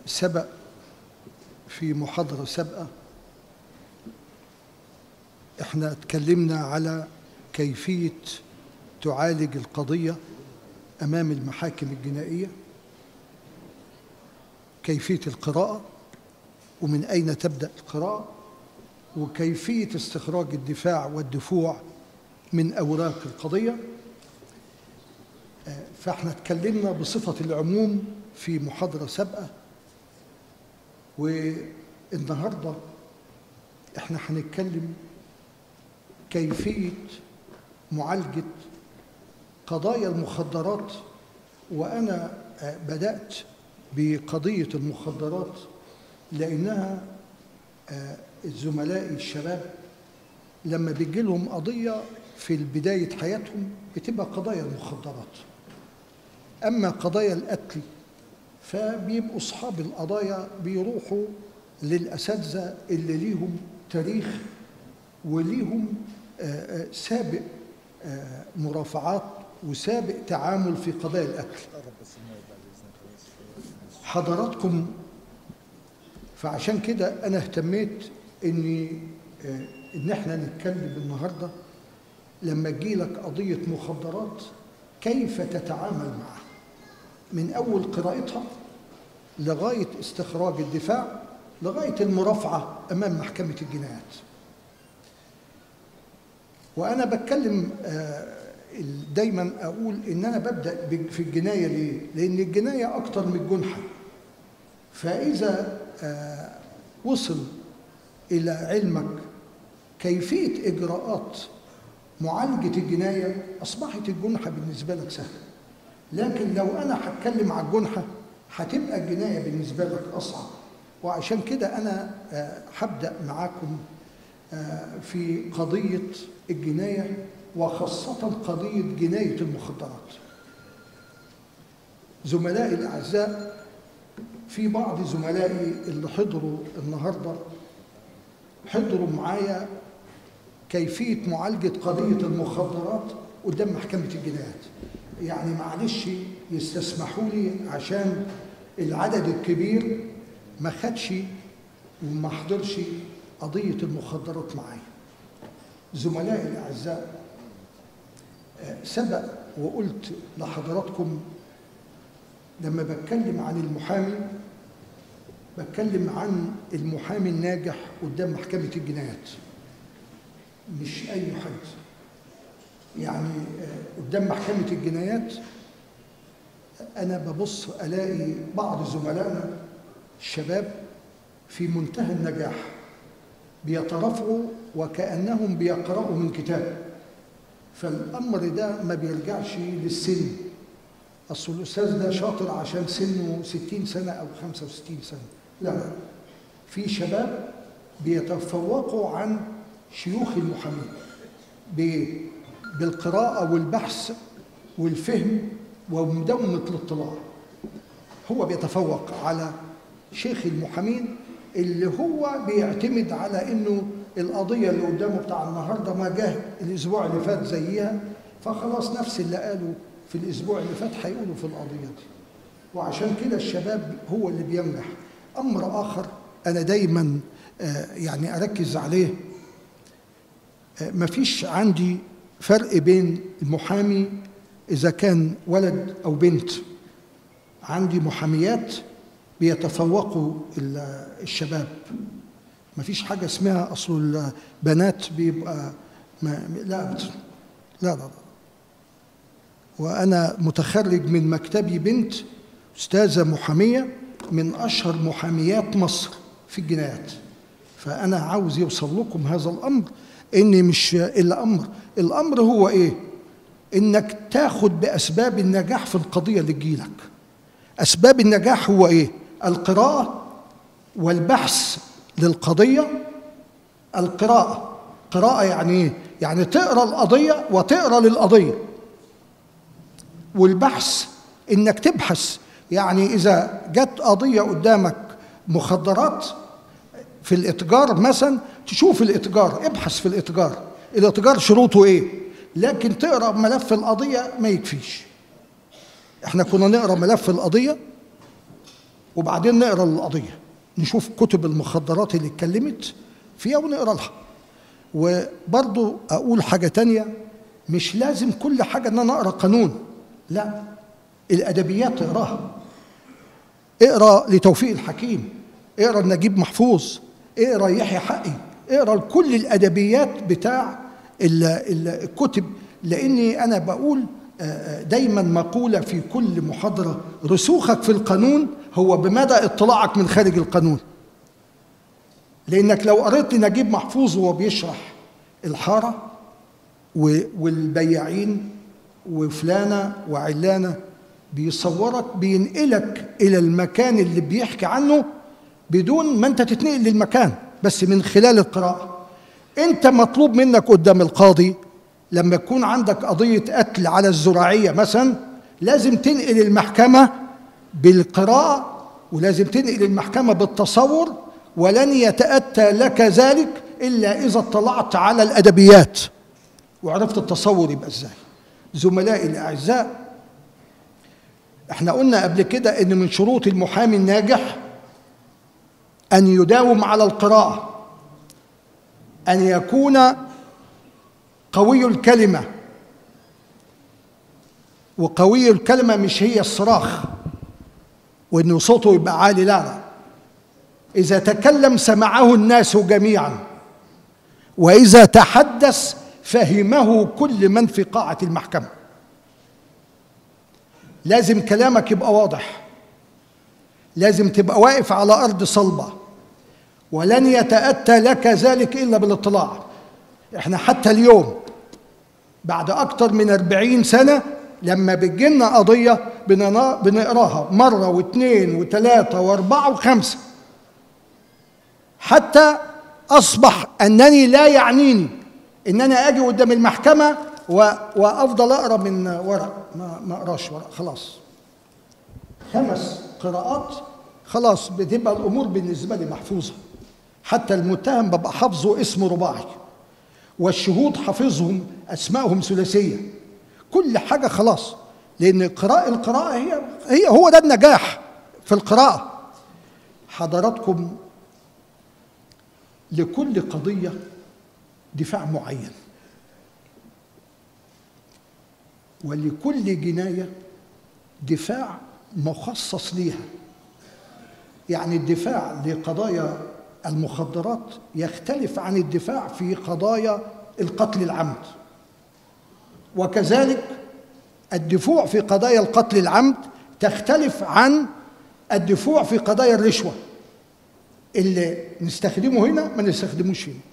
سبق في محاضرة سابقة احنا اتكلمنا على كيفية تعالج القضية أمام المحاكم الجنائية كيفية القراءة ومن أين تبدأ القراءة وكيفية استخراج الدفاع والدفوع من أوراق القضية فاحنا اتكلمنا بصفة العموم في محاضرة سابقة والنهاردة احنا هنتكلم كيفية معالجة قضايا المخدرات وأنا بدأت بقضية المخدرات لأنها الزملاء الشباب لما بيجي لهم قضية في بداية حياتهم بتبقى قضايا المخدرات أما قضايا القتل فبيبقوا أصحاب القضايا بيروحوا للأساتذة اللي ليهم تاريخ وليهم سابق مرافعات وسابق تعامل في قضايا القتل حضراتكم فعشان كده أنا اهتميت إني إن احنا نتكلم النهارده لما تجيلك قضية مخدرات كيف تتعامل معها من أول قراءتها لغاية استخراج الدفاع لغاية المرافعة أمام محكمة الجنايات وأنا بتكلم دايما أقول إن أنا ببدأ في الجناية ليه؟ لأن الجناية أكتر من الجنحة فإذا وصل إلى علمك كيفية إجراءات معالجة الجناية أصبحت الجنحة بالنسبة لك سهلة لكن لو أنا هتكلم على الجنحة هتبقى الجناية بالنسبة لك أصعب وعشان كده أنا هبدأ معاكم في قضية الجناية وخاصة قضية جناية المخدرات زملائي الأعزاء في بعض زملائي اللي حضروا النهارده حضروا معايا كيفية معالجة قضية المخدرات قدام محكمة الجنايات يعني معلش يستسمحوا لي عشان العدد الكبير ما خدش وما حضرش قضية المخدرات معايا زملائي الأعزاء سبق وقلت لحضراتكم لما بتكلم عن المحامي بتكلم عن المحامي الناجح قدام محكمة الجنايات مش أي حد يعني قدام محكمة الجنايات أنا ببص ألاقي بعض زملائنا الشباب في منتهى النجاح بيترفعوا وكأنهم بيقرأوا من كتاب فالأمر ده ما بيرجعش للسن أصل الأستاذ ده شاطر عشان سنه 60 سنة أو 65 سنة لا لا في شباب بيتفوقوا عن شيوخ المحامين بالقراءة والبحث والفهم ومدونة الاطلاع هو بيتفوق على شيخ المحامين اللي هو بيعتمد على انه القضيه اللي قدامه بتاع النهارده ما جه الاسبوع اللي فات زيها فخلاص نفس اللي قاله في الاسبوع اللي فات هيقوله في القضيه دي وعشان كده الشباب هو اللي بينجح امر اخر انا دايما يعني اركز عليه مفيش عندي فرق بين المحامي اذا كان ولد او بنت عندي محاميات بيتفوقوا الشباب مفيش حاجه اسمها اصل البنات بيبقى ما لا لا لا, لا. وانا متخرج من مكتبي بنت استاذه محاميه من اشهر محاميات مصر في الجنايات فانا عاوز يوصل لكم هذا الامر ان مش الامر الامر هو ايه انك تاخد باسباب النجاح في القضيه اللي تجيلك اسباب النجاح هو ايه القراءه والبحث للقضيه القراءه قراءه يعني ايه يعني تقرا القضيه وتقرا للقضيه والبحث انك تبحث يعني اذا جت قضيه قدامك مخدرات في الاتجار مثلا تشوف الاتجار ابحث في الاتجار الاتجار شروطه ايه لكن تقرا ملف القضيه ما يكفيش احنا كنا نقرا ملف القضيه وبعدين نقرا القضيه نشوف كتب المخدرات اللي اتكلمت فيها ونقرا لها وبرضو اقول حاجه تانية مش لازم كل حاجه ان انا اقرا قانون لا الادبيات اقراها اقرا لتوفيق الحكيم اقرا لنجيب محفوظ اقرا يحيى حقي اقرا كل الادبيات بتاع ال- ال- الكتب لاني انا بقول آه، آه، دايما مقوله في كل محاضره رسوخك في القانون هو بمدى اطلاعك من خارج القانون لانك لو قريت لنجيب محفوظ وهو بيشرح الحاره و- والبياعين وفلانه وعلانه بيصورك بينقلك الى المكان اللي بيحكي عنه بدون ما انت تتنقل للمكان بس من خلال القراءه انت مطلوب منك قدام القاضي لما يكون عندك قضيه قتل على الزراعيه مثلا لازم تنقل المحكمه بالقراءه ولازم تنقل المحكمه بالتصور ولن يتاتى لك ذلك الا اذا اطلعت على الادبيات وعرفت التصور يبقى ازاي زملائي الاعزاء احنا قلنا قبل كده ان من شروط المحامي الناجح ان يداوم على القراءه ان يكون قوي الكلمه وقوي الكلمه مش هي الصراخ وانه صوته يبقى عالي لا لا اذا تكلم سمعه الناس جميعا واذا تحدث فهمه كل من في قاعه المحكمه لازم كلامك يبقى واضح لازم تبقى واقف على ارض صلبه ولن يتاتى لك ذلك الا بالاطلاع احنا حتى اليوم بعد اكتر من أربعين سنه لما بتجيلنا قضيه بننا- بنقراها مره واثنين وثلاثه واربعه وخمسه حتى اصبح انني لا يعنيني ان انا اجي قدام المحكمه و... وافضل اقرا من ورق ما ما اقراش ورق خلاص خمس قراءات خلاص بتبقى الامور بالنسبه لي محفوظه حتى المتهم ببقى حافظه اسمه رباعي والشهود حافظهم اسمائهم ثلاثيه كل حاجه خلاص لان قراءة القراءه هي هي هو ده النجاح في القراءه حضراتكم لكل قضيه دفاع معين ولكل جنايه دفاع مخصص ليها يعني الدفاع لقضايا المخدرات يختلف عن الدفاع في قضايا القتل العمد وكذلك الدفوع في قضايا القتل العمد تختلف عن الدفوع في قضايا الرشوه اللي نستخدمه هنا ما نستخدموش هنا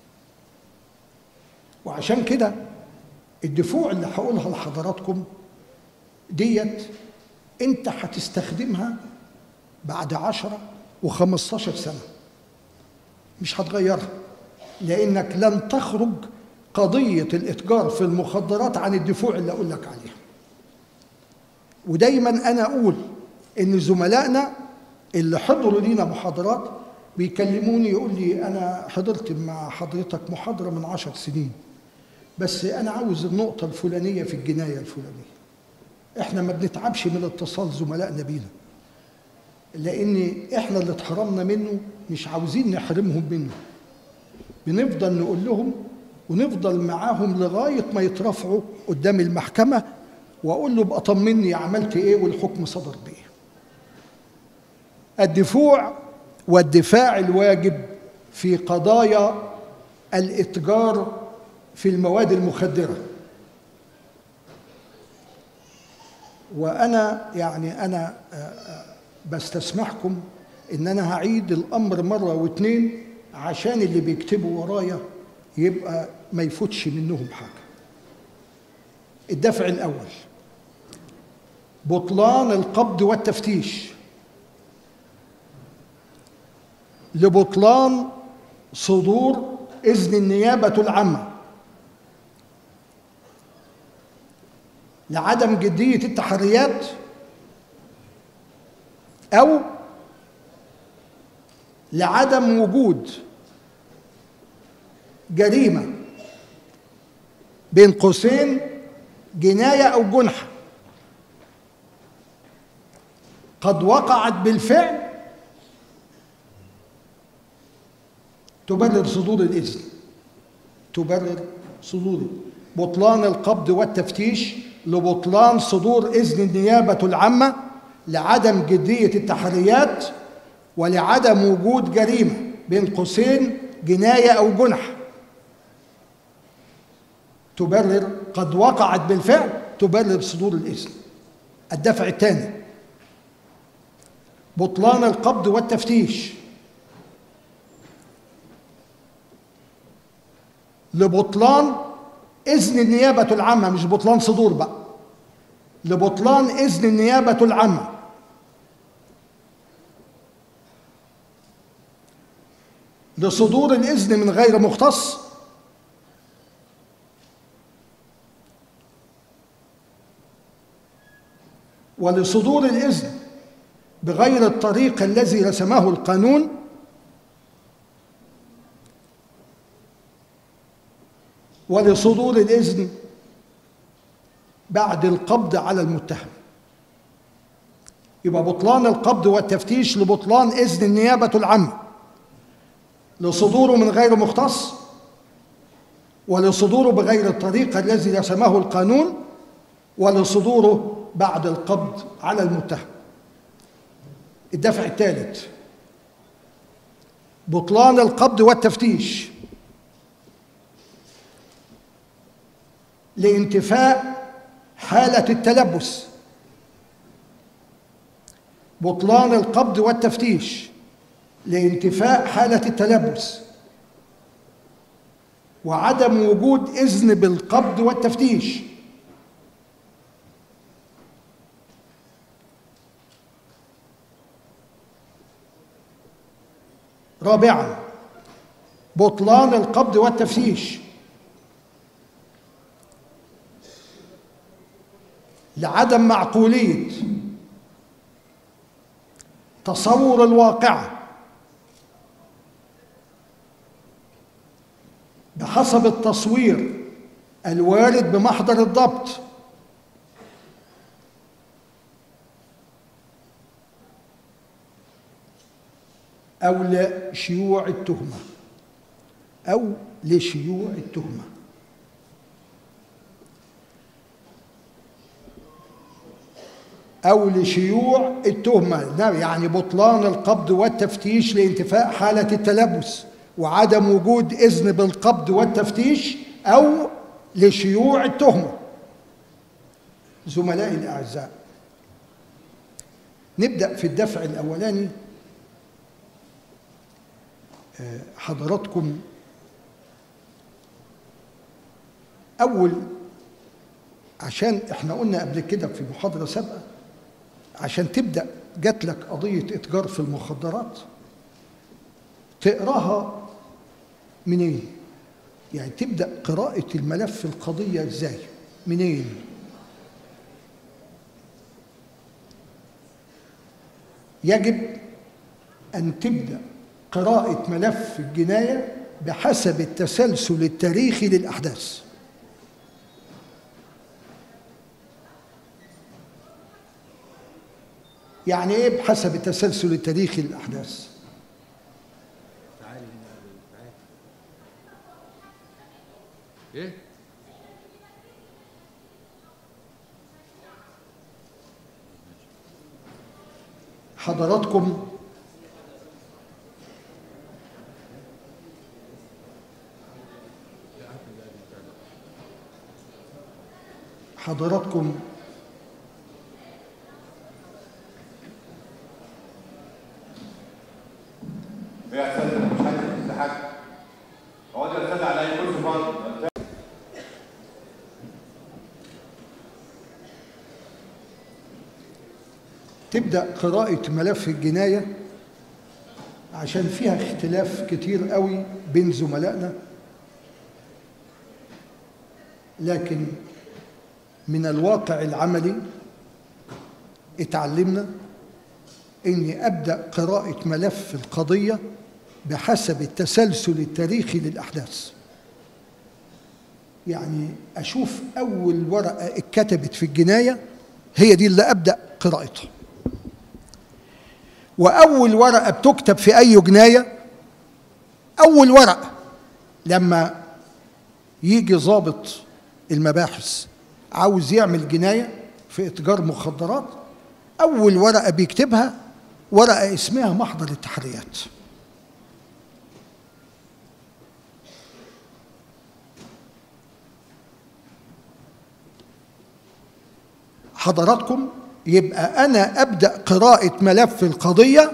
وعشان كده الدفوع اللي هقولها لحضراتكم ديت انت هتستخدمها بعد عشرة وخمستاشر سنة مش هتغيرها لأنك لن تخرج قضية الإتجار في المخدرات عن الدفوع اللي أقول لك عليها ودايما أنا أقول إن زملائنا اللي حضروا لينا محاضرات بيكلموني يقول لي أنا حضرت مع حضرتك محاضرة من عشر سنين بس أنا عاوز النقطة الفلانية في الجناية الفلانية إحنا ما بنتعبش من اتصال زملائنا بينا لان احنا اللي اتحرمنا منه مش عاوزين نحرمهم منه بنفضل نقول لهم ونفضل معاهم لغايه ما يترفعوا قدام المحكمه واقول له ابقى طمني عملت ايه والحكم صدر بايه الدفوع والدفاع الواجب في قضايا الاتجار في المواد المخدره وانا يعني انا آه، آه، بستسمحكم ان انا هعيد الامر مره واتنين عشان اللي بيكتبوا ورايا يبقى ما يفوتش منهم حاجه الدفع الاول بطلان القبض والتفتيش لبطلان صدور اذن النيابه العامه لعدم جديه التحريات او لعدم وجود جريمه بين قوسين جنايه او جنحه قد وقعت بالفعل تبرر صدور الإذن تبرر صدور بطلان القبض والتفتيش لبطلان صدور إذن النيابة العامة لعدم جدية التحريات ولعدم وجود جريمة بين قوسين جناية أو جنح تبرر قد وقعت بالفعل تبرر صدور الإذن الدفع الثاني بطلان القبض والتفتيش لبطلان إذن النيابة العامة مش بطلان صدور بقى لبطلان إذن النيابة العامة لصدور الإذن من غير مختص ولصدور الإذن بغير الطريق الذي رسمه القانون ولصدور الإذن بعد القبض على المتهم يبقى بطلان القبض والتفتيش لبطلان إذن النيابة العامة لصدوره من غير مختص ولصدوره بغير الطريقة الذي رسمه القانون ولصدوره بعد القبض على المتهم الدفع الثالث بطلان القبض والتفتيش لانتفاء حالة التلبس بطلان القبض والتفتيش لانتفاء حالة التلبس وعدم وجود إذن بالقبض والتفتيش رابعا بطلان القبض والتفتيش لعدم معقولية تصور الواقعة بحسب التصوير الوارد بمحضر الضبط أو لشيوع التهمة أو لشيوع التهمة أو لشيوع التهمة يعني بطلان القبض والتفتيش لانتفاء حالة التلبس وعدم وجود إذن بالقبض والتفتيش أو لشيوع التهمة زملائي الأعزاء نبدأ في الدفع الأولاني حضراتكم أول عشان احنا قلنا قبل كده في محاضرة سابقة عشان تبدأ جات لك قضية إتجار في المخدرات تقراها منين؟ يعني تبدأ قراءة الملف القضية ازاي؟ منين؟ يجب أن تبدأ قراءة ملف الجناية بحسب التسلسل التاريخي للأحداث يعني ايه بحسب التسلسل التاريخي للأحداث ايه حضراتكم حضراتكم يا استاذ انا مش عارف الاتحاد هو ده الاستاذ على كل مره تبدأ قراءة ملف الجناية عشان فيها اختلاف كتير قوي بين زملائنا لكن من الواقع العملي اتعلمنا اني ابدا قراءه ملف القضيه بحسب التسلسل التاريخي للاحداث يعني اشوف اول ورقه اتكتبت في الجنايه هي دي اللي ابدا قراءتها واول ورقه بتكتب في اي جنايه اول ورقه لما يجي ضابط المباحث عاوز يعمل جنايه في اتجار مخدرات اول ورقه بيكتبها ورقه اسمها محضر التحريات حضراتكم يبقى انا ابدا قراءه ملف القضيه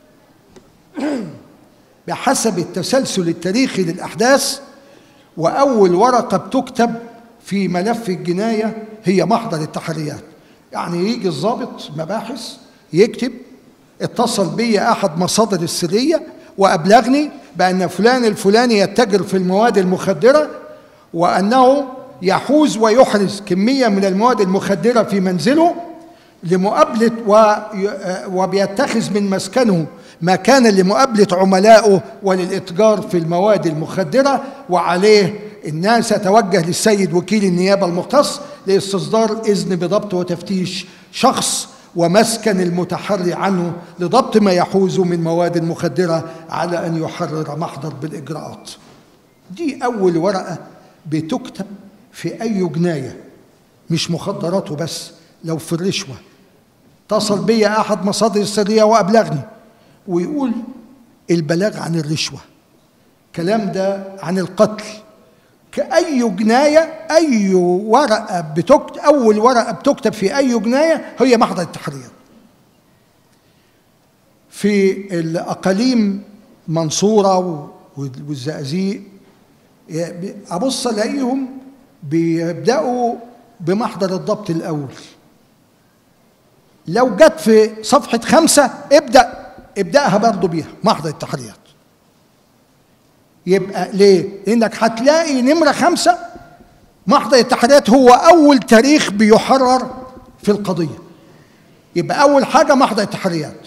بحسب التسلسل التاريخي للاحداث واول ورقه بتكتب في ملف الجنايه هي محضر التحريات يعني يجي الضابط مباحث يكتب اتصل بي احد مصادر السريه وابلغني بان فلان الفلاني يتجر في المواد المخدره وانه يحوز ويحرز كميه من المواد المخدره في منزله لمقابله وبيتخذ من مسكنه مكانا لمقابله عملائه وللاتجار في المواد المخدره وعليه الناس تتوجه للسيد وكيل النيابه المختص لاستصدار اذن بضبط وتفتيش شخص ومسكن المتحري عنه لضبط ما يحوز من مواد مخدره على ان يحرر محضر بالاجراءات. دي اول ورقه بتكتب في اي جنايه مش مخدرات وبس لو في الرشوه اتصل بي احد مصادر السريه وابلغني ويقول البلاغ عن الرشوه كلام ده عن القتل كأي جناية أي ورقة بتكتب أول ورقة بتكتب في أي جناية هي محضر التحرير في الأقاليم منصورة والزقازيق أبص ألاقيهم بيبدأوا بمحضر الضبط الأول لو جت في صفحة خمسة ابدأ ابدأها برضه بيها محضر التحريات يبقى ليه؟ لأنك هتلاقي نمرة خمسة محضر التحريات هو أول تاريخ بيحرر في القضية يبقى أول حاجة محضر التحريات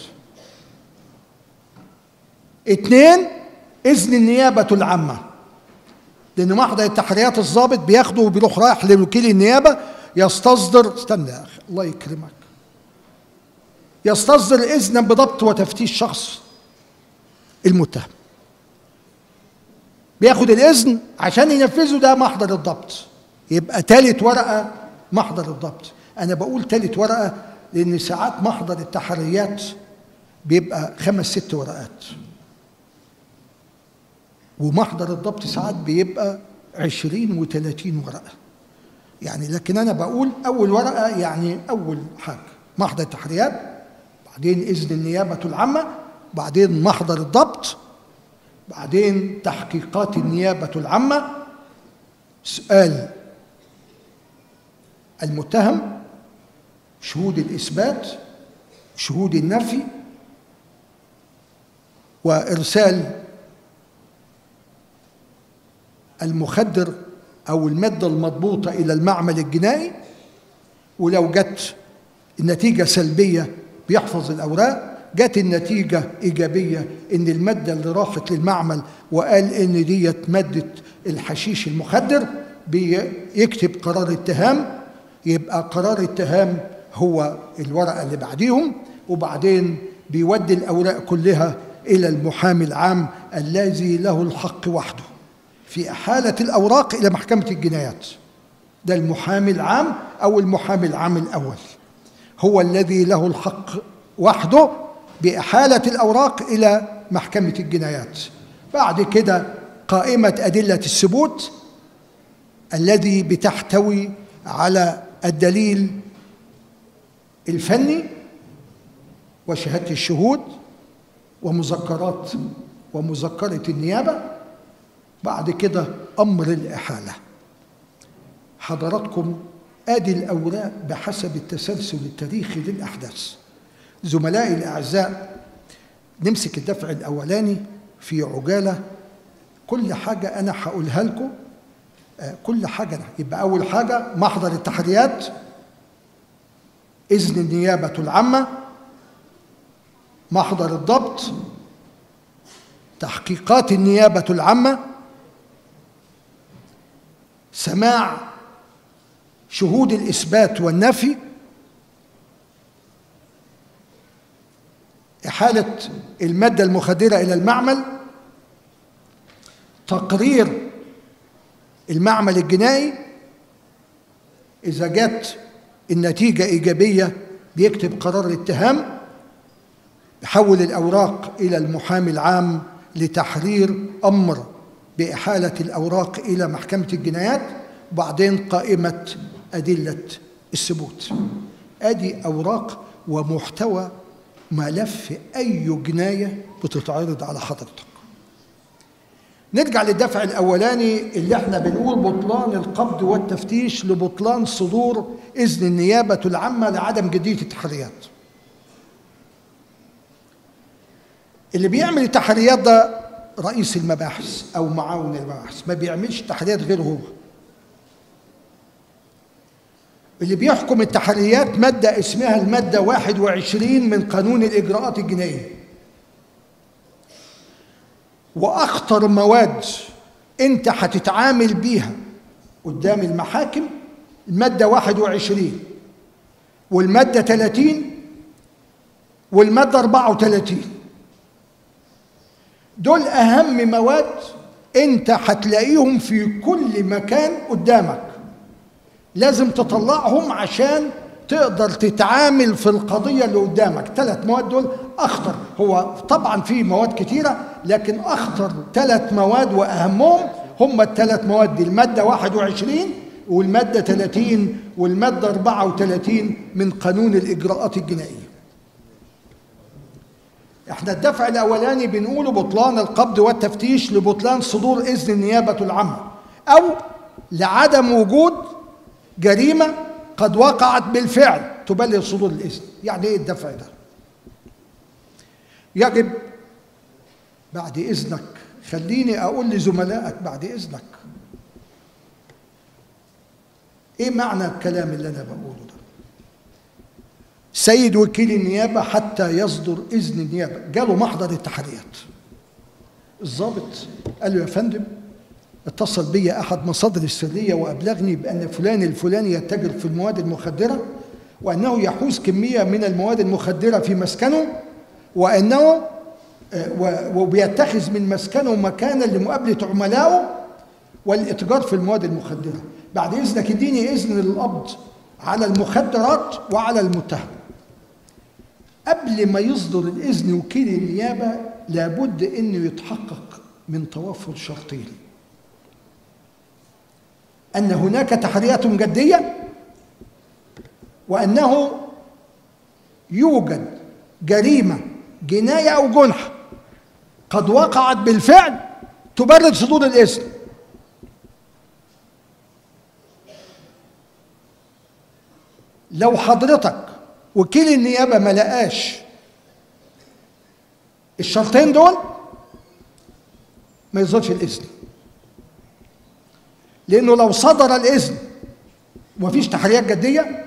اتنين إذن النيابة العامة لأن محضر التحريات الضابط بياخده وبيروح رايح لوكيل النيابة يستصدر استنى يا أخي الله يكرمك يستصدر إذنا بضبط وتفتيش شخص المتهم بياخد الإذن عشان ينفذه ده محضر الضبط يبقى تالت ورقة محضر الضبط أنا بقول تالت ورقة لأن ساعات محضر التحريات بيبقى خمس ست ورقات ومحضر الضبط ساعات بيبقى عشرين وثلاثين ورقة يعني لكن أنا بقول أول ورقة يعني أول حاجة محضر التحريات بعدين إذن النيابة العامة بعدين محضر الضبط بعدين تحقيقات النيابة العامة سؤال المتهم شهود الإثبات شهود النفي وإرسال المخدر أو المادة المضبوطة إلى المعمل الجنائي ولو جت النتيجة سلبية بيحفظ الأوراق جت النتيجة إيجابية إن المادة اللي راحت للمعمل وقال إن ديت مادة الحشيش المخدر بيكتب قرار اتهام يبقى قرار اتهام هو الورقة اللي بعديهم وبعدين بيودي الأوراق كلها إلى المحامي العام الذي له الحق وحده في إحالة الأوراق إلى محكمة الجنايات ده المحامي العام أو المحامي العام الأول هو الذي له الحق وحده بإحالة الأوراق إلى محكمة الجنايات بعد كده قائمة أدلة الثبوت الذي بتحتوي على الدليل الفني وشهادة الشهود ومذكرات ومذكرة النيابة بعد كده أمر الإحالة حضراتكم آدي الأوراق بحسب التسلسل التاريخي للأحداث زملائي الأعزاء نمسك الدفع الأولاني في عجالة كل حاجة أنا هقولها لكم كل حاجة يبقى أول حاجة محضر التحريات إذن النيابة العامة محضر الضبط تحقيقات النيابة العامة سماع شهود الإثبات والنفي إحالة المادة المخدرة إلى المعمل تقرير المعمل الجنائي إذا جت النتيجة إيجابية بيكتب قرار الاتهام يحول الأوراق إلى المحامي العام لتحرير أمر بإحالة الأوراق إلى محكمة الجنايات وبعدين قائمة أدلة الثبوت أدي أوراق ومحتوى ملف أي جناية بتتعرض على حضرتك نرجع للدفع الأولاني اللي احنا بنقول بطلان القبض والتفتيش لبطلان صدور إذن النيابة العامة لعدم جدية التحريات اللي بيعمل التحريات ده رئيس المباحث أو معاون المباحث ما بيعملش تحريات غير هو اللي بيحكم التحريات مادة اسمها المادة 21 من قانون الإجراءات الجنائية وأخطر مواد أنت هتتعامل بيها قدام المحاكم المادة 21 والمادة 30 والمادة 34 دول أهم مواد أنت هتلاقيهم في كل مكان قدامك لازم تطلعهم عشان تقدر تتعامل في القضية اللي قدامك ثلاث مواد دول أخطر هو طبعا في مواد كتيرة لكن أخطر ثلاث مواد وأهمهم هم الثلاث مواد دي المادة 21 والمادة 30 والمادة 34 من قانون الإجراءات الجنائية احنا الدفع الأولاني بنقوله بطلان القبض والتفتيش لبطلان صدور إذن النيابة العامة أو لعدم وجود جريمة قد وقعت بالفعل تبلغ صدور الإذن يعني إيه الدفع ده يجب بعد إذنك خليني أقول لزملائك بعد إذنك إيه معنى الكلام اللي أنا بقوله ده سيد وكيل النيابة حتى يصدر إذن النيابة جاله محضر التحريات الضابط قال له يا فندم اتصل بي أحد مصادر السرية وأبلغني بأن فلان الفلاني يتجر في المواد المخدرة وأنه يحوز كمية من المواد المخدرة في مسكنه وأنه وبيتخذ من مسكنه مكانا لمقابلة عملائه والإتجار في المواد المخدرة بعد إذنك اديني إذن للقبض على المخدرات وعلى المتهم قبل ما يصدر الإذن وكيل النيابة لابد أنه يتحقق من توفر شرطين أن هناك تحريات جدية وأنه يوجد جريمة جناية أو جنحة قد وقعت بالفعل تبرد صدور الإذن لو حضرتك وكيل النيابة ما لقاش الشرطين دول ما يصدرش الإذن لأنه لو صدر الإذن ومفيش تحريات جدية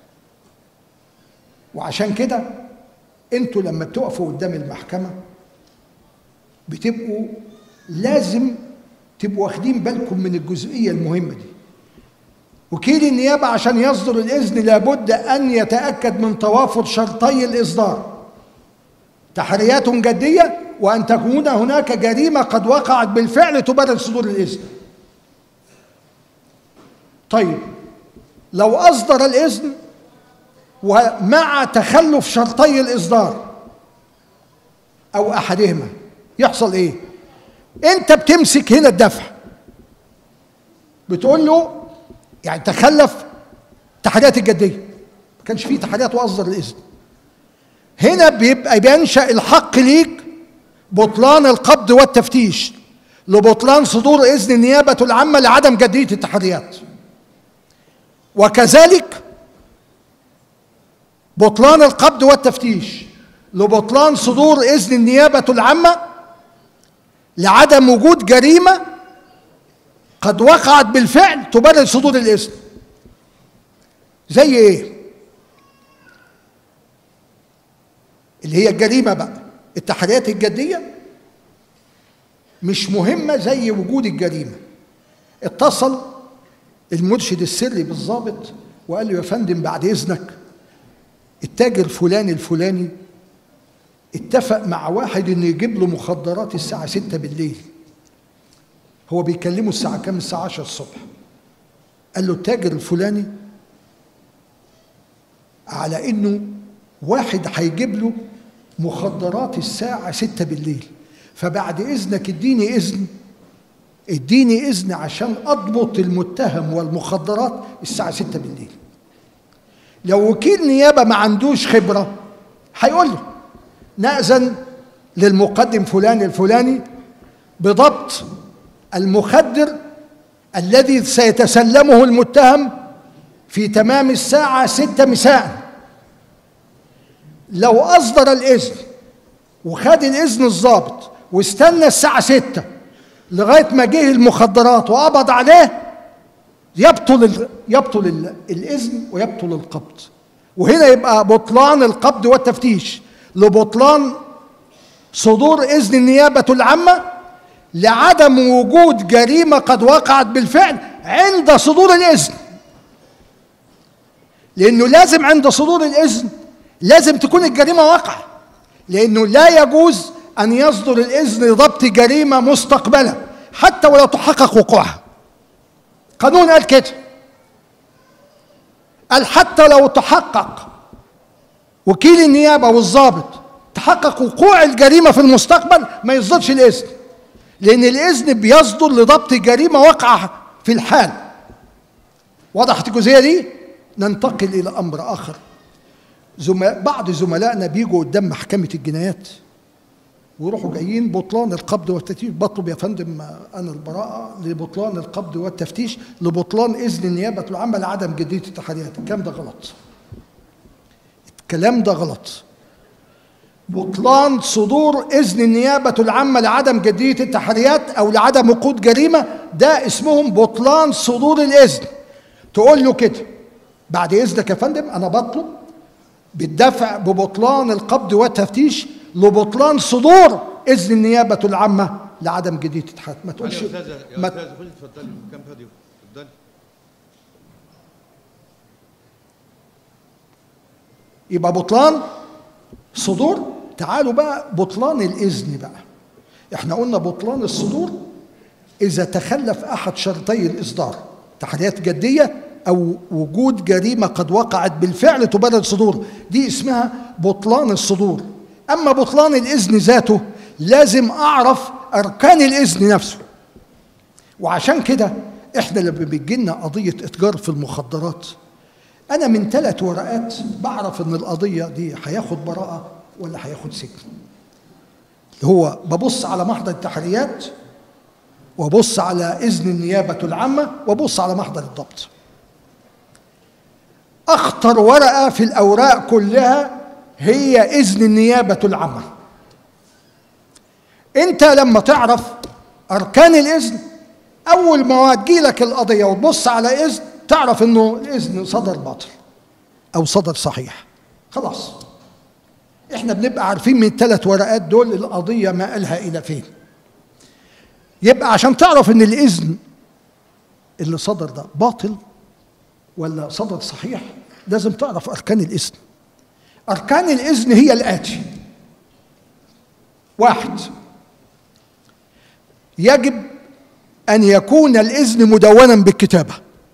وعشان كده انتوا لما بتقفوا قدام المحكمة بتبقوا لازم تبقوا واخدين بالكم من الجزئية المهمة دي وكيل النيابة عشان يصدر الإذن لابد أن يتأكد من توافر شرطي الإصدار تحريات جدية وأن تكون هناك جريمة قد وقعت بالفعل تبرر صدور الإذن طيب لو أصدر الإذن ومع تخلف شرطي الإصدار أو أحدهما يحصل إيه؟ أنت بتمسك هنا الدفع بتقول له يعني تخلف تحريات الجدية ما كانش فيه تحريات وأصدر الإذن هنا بيبقى بينشأ الحق ليك بطلان القبض والتفتيش لبطلان صدور إذن النيابة العامة لعدم جدية التحريات وكذلك بطلان القبض والتفتيش لبطلان صدور إذن النيابة العامة لعدم وجود جريمة قد وقعت بالفعل تبرر صدور الإذن زي إيه؟ اللي هي الجريمة بقى التحريات الجدية مش مهمة زي وجود الجريمة اتصل المرشد السري بالضابط وقال له يا فندم بعد إذنك التاجر فلان الفلاني اتفق مع واحد انه يجيب له مخدرات الساعة 6 بالليل هو بيكلمه الساعة كام الساعة 10 الصبح قال له التاجر الفلاني على انه واحد هيجيب له مخدرات الساعة 6 بالليل فبعد اذنك اديني اذن اديني اذن عشان اضبط المتهم والمخدرات الساعة 6 بالليل لو وكيل نيابة ما عندوش خبرة هيقول له نأذن للمقدم فلان الفلاني بضبط المخدر الذي سيتسلمه المتهم في تمام الساعة ستة مساء لو أصدر الإذن وخد الإذن الضابط واستنى الساعة ستة لغاية ما جه المخدرات وقبض عليه يبطل ال- يبطل ال- الإذن ويبطل القبض وهنا يبقى بطلان القبض والتفتيش لبطلان صدور إذن النيابة العامة لعدم وجود جريمة قد وقعت بالفعل عند صدور الإذن لأنه لازم عند صدور الإذن لازم تكون الجريمة واقعة لأنه لا يجوز أن يصدر الإذن لضبط جريمة مستقبلة حتى ولو تحقق وقوعها قانون قال كده قال حتى لو تحقق وكيل النيابة والضابط تحقق وقوع الجريمة في المستقبل ما يصدرش الإذن لأن الإذن بيصدر لضبط جريمة واقعة في الحال وضحت الجزئية دي ننتقل إلى أمر آخر زم... بعض زملائنا بيجوا قدام محكمة الجنايات ويروحوا جايين بطلان القبض والتفتيش بطلب يا فندم انا البراءه لبطلان القبض والتفتيش لبطلان اذن النيابه العامه لعدم جديه التحريات الكلام ده غلط الكلام ده غلط بطلان صدور اذن النيابه العامه لعدم جديه التحريات او لعدم وقود جريمه ده اسمهم بطلان صدور الاذن تقول له كده بعد اذنك يا فندم انا بطلب بالدفع ببطلان القبض والتفتيش لبطلان صدور اذن النيابه العامه لعدم جديه التحريات ما تعالي تقولش يا استاذه يا ما استاذه خدي اتفضلي كم فاضي اتفضلي يبقى بطلان صدور تعالوا بقى بطلان الإذن بقى احنا قلنا بطلان الصدور إذا تخلف أحد شرطي الإصدار تحريات جدية أو وجود جريمة قد وقعت بالفعل تبرر صدور دي اسمها بطلان الصدور أما بطلان الإذن ذاته لازم أعرف أركان الإذن نفسه وعشان كده احنا لما بيجي لنا قضية إتجار في المخدرات أنا من ثلاث ورقات بعرف إن القضية دي هياخد براءة ولا هياخد سجن. هو ببص على محضر التحريات وبص على إذن النيابة العامة وبص على محضر الضبط. أخطر ورقة في الأوراق كلها هي إذن النيابة العامة. أنت لما تعرف أركان الإذن أول ما تجيلك القضية وتبص على إذن تعرف إنه الإذن صدر باطل أو صدر صحيح خلاص إحنا بنبقى عارفين من الثلاث ورقات دول القضية ما قالها إلى فين يبقى عشان تعرف إن الإذن اللي صدر ده باطل ولا صدر صحيح لازم تعرف أركان الإذن أركان الإذن هي الآتي واحد يجب أن يكون الإذن مدونا بالكتابة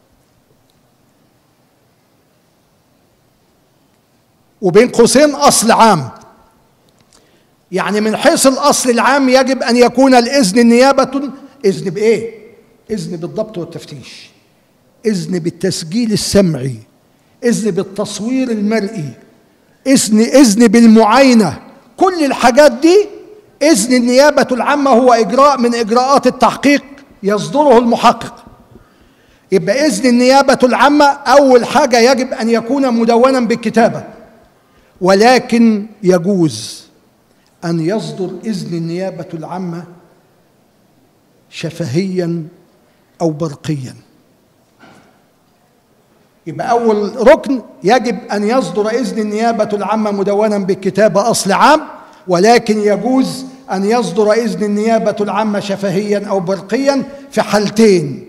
وبين قوسين أصل عام يعني من حيث الأصل العام يجب أن يكون الإذن نيابة إذن بإيه؟ إذن بالضبط والتفتيش إذن بالتسجيل السمعي إذن بالتصوير المرئي إذن إذن بالمعاينة كل الحاجات دي إذن النيابة العامة هو إجراء من إجراءات التحقيق يصدره المحقق يبقى إذن النيابة العامة أول حاجة يجب أن يكون مدونا بالكتابة ولكن يجوز أن يصدر إذن النيابة العامة شفهيا أو برقيا يبقى أول ركن يجب أن يصدر إذن النيابة العامة مدونا بالكتابة أصل عام ولكن يجوز أن يصدر إذن النيابة العامة شفهيا أو برقيا في حالتين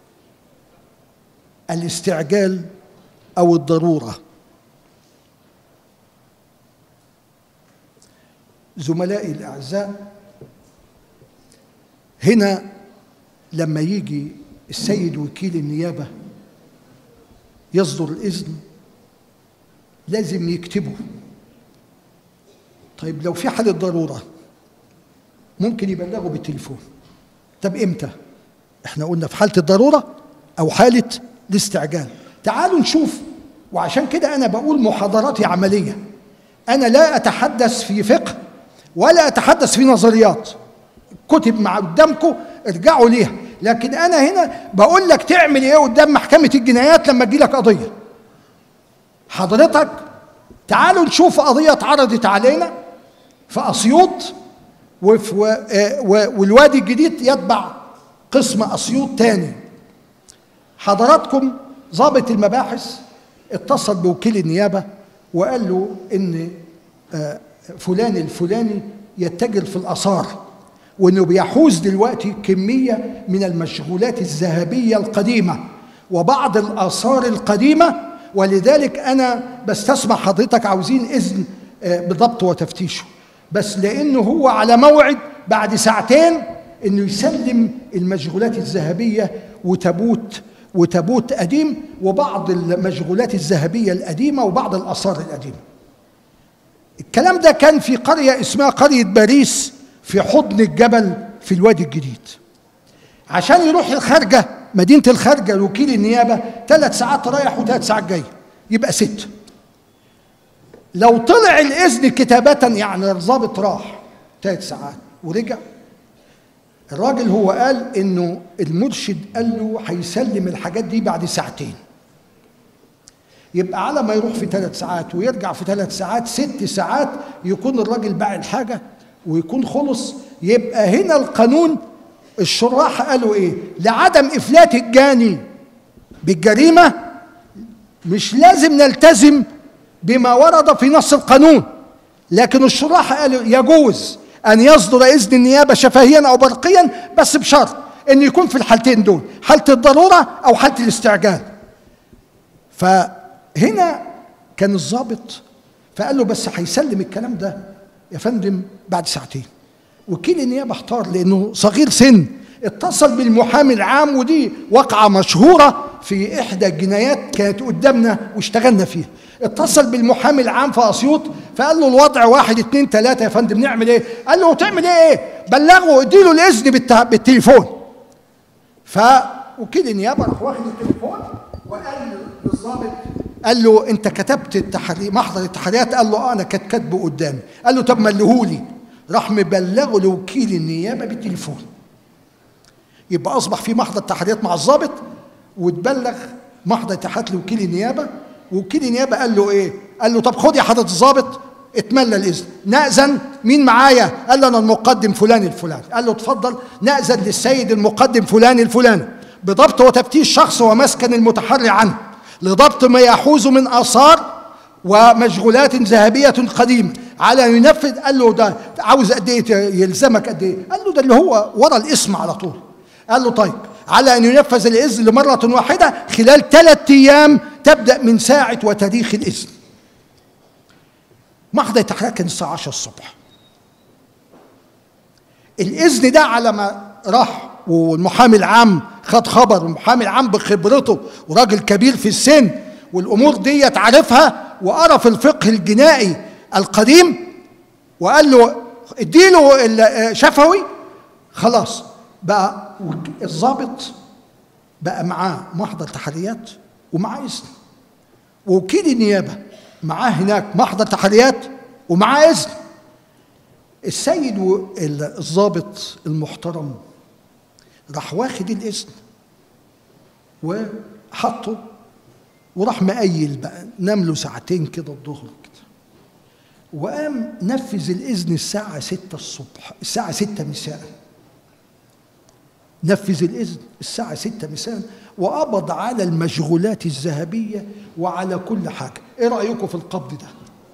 الاستعجال أو الضرورة زملائي الاعزاء هنا لما يجي السيد وكيل النيابه يصدر الاذن لازم يكتبه طيب لو في حاله ضروره ممكن يبلغوا بالتليفون طب امتى احنا قلنا في حاله الضروره او حاله الاستعجال تعالوا نشوف وعشان كده انا بقول محاضراتي عمليه انا لا اتحدث في فقه ولا اتحدث في نظريات كتب مع قدامكم ارجعوا ليها لكن انا هنا بقول لك تعمل ايه قدام محكمه الجنايات لما تجي لك قضيه حضرتك تعالوا نشوف قضيه اتعرضت علينا في اسيوط وفي و- آه، و- والوادي الجديد يتبع قسم اسيوط تاني حضراتكم ضابط المباحث اتصل بوكيل النيابه وقال له ان آه، فلان الفلاني يتجر في الاثار وانه بيحوز دلوقتي كميه من المشغولات الذهبيه القديمه وبعض الاثار القديمه ولذلك انا بستسمع حضرتك عاوزين اذن آه، بضبط وتفتيشه بس لانه هو على موعد بعد ساعتين انه يسلم المشغولات الذهبيه وتابوت وتابوت قديم وبعض المشغولات الذهبيه القديمه وبعض الاثار القديمه الكلام ده كان في قريه اسمها قريه باريس في حضن الجبل في الوادي الجديد عشان يروح الخارجه مدينه الخارجه لوكيل النيابه ثلاث ساعات رايح وثلاث ساعات جاي يبقى ست لو طلع الاذن كتابه يعني الضابط راح ثلاث ساعات ورجع الراجل هو قال انه المرشد قال له هيسلم الحاجات دي بعد ساعتين يبقى على ما يروح في ثلاث ساعات ويرجع في ثلاث ساعات ست ساعات يكون الراجل باع الحاجة ويكون خلص يبقى هنا القانون الشراح قالوا ايه لعدم افلات الجاني بالجريمة مش لازم نلتزم بما ورد في نص القانون لكن الشراح قالوا يجوز ان يصدر اذن النيابه شفهيا او برقيا بس بشرط ان يكون في الحالتين دول حاله الضروره او حاله الاستعجال فهنا كان الضابط فقال له بس هيسلم الكلام ده يا فندم بعد ساعتين وكيل النيابه احتار لانه صغير سن اتصل بالمحامي العام ودي واقعه مشهوره في احدى الجنايات كانت قدامنا واشتغلنا فيها اتصل بالمحامي العام في اسيوط فقال له الوضع واحد اتنين تلاته يا فندم نعمل ايه؟ قال له تعمل ايه؟ بلغه اديله الاذن بالت- بالتليفون فوكيل النيابه راح واخد التليفون وقال للظابط قال له انت كتبت التحري محضر التحريات قال له اه انا كنت كاتبه قدامي قال له طب ملهولي راح مبلغه لوكيل النيابه بالتليفون يبقى اصبح في محضر تحريات مع الضابط وتبلغ محضر تحريات لوكيل النيابه وكيل النيابه قال له ايه قال له طب خد يا حضره الضابط اتملى الاذن نأذن مين معايا قال له انا المقدم فلان الفلاني قال له اتفضل نأذن للسيد المقدم فلان الفلاني بضبط وتفتيش شخص ومسكن المتحري عنه لضبط ما يحوز من اثار ومشغولات ذهبيه قديمه على أن ينفذ قال له ده عاوز قد ايه يلزمك قد ايه قال له ده اللي هو ورا الاسم على طول قال له طيب على ان ينفذ الاذن لمره واحده خلال ثلاث ايام تبدا من ساعه وتاريخ الاذن محضر التحرير كان الساعه 10 الصبح الاذن ده على ما راح والمحامي العام خد خبر والمحامي العام بخبرته وراجل كبير في السن والامور دي عارفها وقرا في الفقه الجنائي القديم وقال له اديله الشفوي خلاص بقى الضابط بقى معاه محضر تحريات ومعاه اذن ووكيل النيابه معاه هناك محضر تحريات ومعاه اذن السيد و- ال- الضابط المحترم راح واخد الاذن وحطه وراح مقيل بقى نام له ساعتين كده الظهر كده وقام نفذ الاذن الساعه 6 الصبح الساعه 6 مساء نفذ الاذن الساعه 6 مساء وقبض على المشغولات الذهبيه وعلى كل حاجه ايه رايكم في القبض ده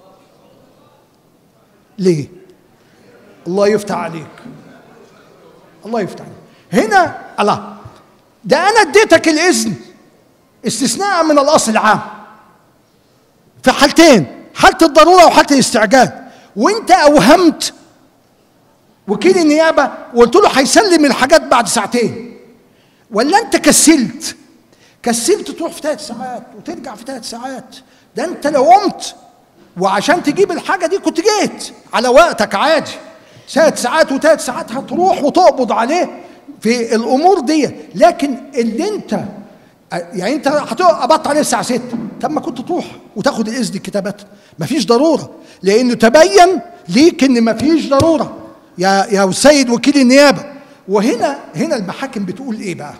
ليه الله يفتح عليك الله يفتح عليك هنا الله ده انا اديتك الاذن استثناء من الاصل العام في حالتين حاله الضروره وحاله الاستعجال وانت اوهمت وكيل النيابه وقلت له هيسلم الحاجات بعد ساعتين ولا انت كسلت كسلت تروح في ثلاث ساعات وترجع في ثلاث ساعات ده انت لو قمت وعشان تجيب الحاجه دي كنت جيت على وقتك عادي ثلاث ساعات وثلاث ساعات هتروح وتقبض عليه في الامور دي لكن اللي انت يعني انت هتقبض عليه الساعه 6 طب ما كنت تروح وتاخد الاذن كتابه مفيش ضروره لانه تبين ليك ان مفيش ضروره يا يا سيد وكيل النيابه وهنا هنا المحاكم بتقول ايه بقى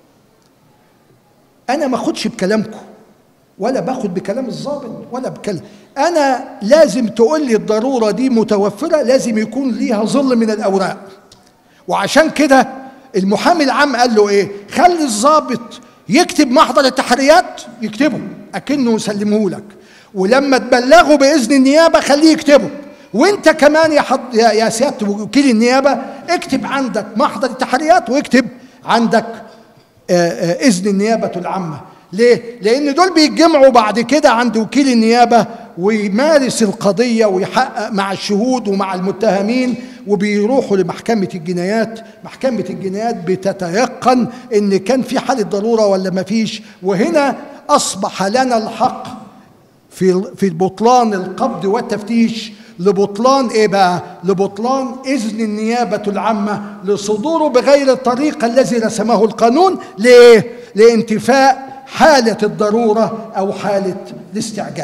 انا ما اخدش بكلامكم ولا باخد بكلام الضابط ولا بكلام انا لازم تقول لي الضروره دي متوفره لازم يكون ليها ظل من الاوراق وعشان كده المحامي العام قال له ايه خلي الضابط يكتب محضر التحريات يكتبه اكنه يسلمه لك ولما تبلغه باذن النيابه خليه يكتبه وانت كمان يا, حض... يا يا سياده وكيل النيابه اكتب عندك محضر التحريات واكتب عندك آه، آه، اذن النيابه العامه ليه لان دول بيتجمعوا بعد كده عند وكيل النيابه ويمارس القضيه ويحقق مع الشهود ومع المتهمين وبيروحوا لمحكمه الجنايات محكمه الجنايات بتتيقن ان كان في حاله ضروره ولا ما فيش وهنا اصبح لنا الحق في في بطلان القبض والتفتيش لبطلان ايه بقى؟ لبطلان اذن النيابه العامه لصدوره بغير الطريقه الذي رسمه القانون ليه؟ لانتفاء حاله الضروره او حاله الاستعجال.